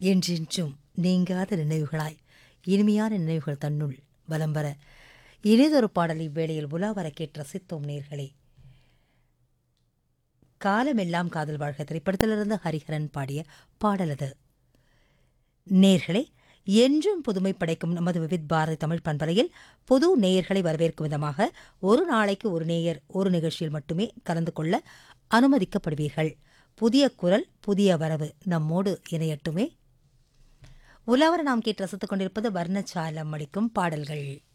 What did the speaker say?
என்றென்றும் நீங்காத நினைவுகளாய் இனிமையான நினைவுகள் தன்னுள் வலம் வர இனிதொரு பாடல் இவ்வேளையில் உலா வர கேட்டு ரசித்தோம் நேர்களே காலமெல்லாம் காதல் வாழ்க திரைப்படத்திலிருந்து ஹரிஹரன் பாடிய பாடல் அது நேர்களே என்றும் புதுமை படைக்கும் நமது விவித் பாரதி தமிழ் பண்பலையில் புது நேயர்களை வரவேற்கும் விதமாக ஒரு நாளைக்கு ஒரு நேயர் ஒரு நிகழ்ச்சியில் மட்டுமே கலந்து கொள்ள அனுமதிக்கப்படுவீர்கள் புதிய குரல் புதிய வரவு நம்மோடு இணையட்டுமே உலவர நாம் கேட்டு ரசித்துக் கொண்டிருப்பது வர்ணச்சாலம் அளிக்கும் பாடல்கள்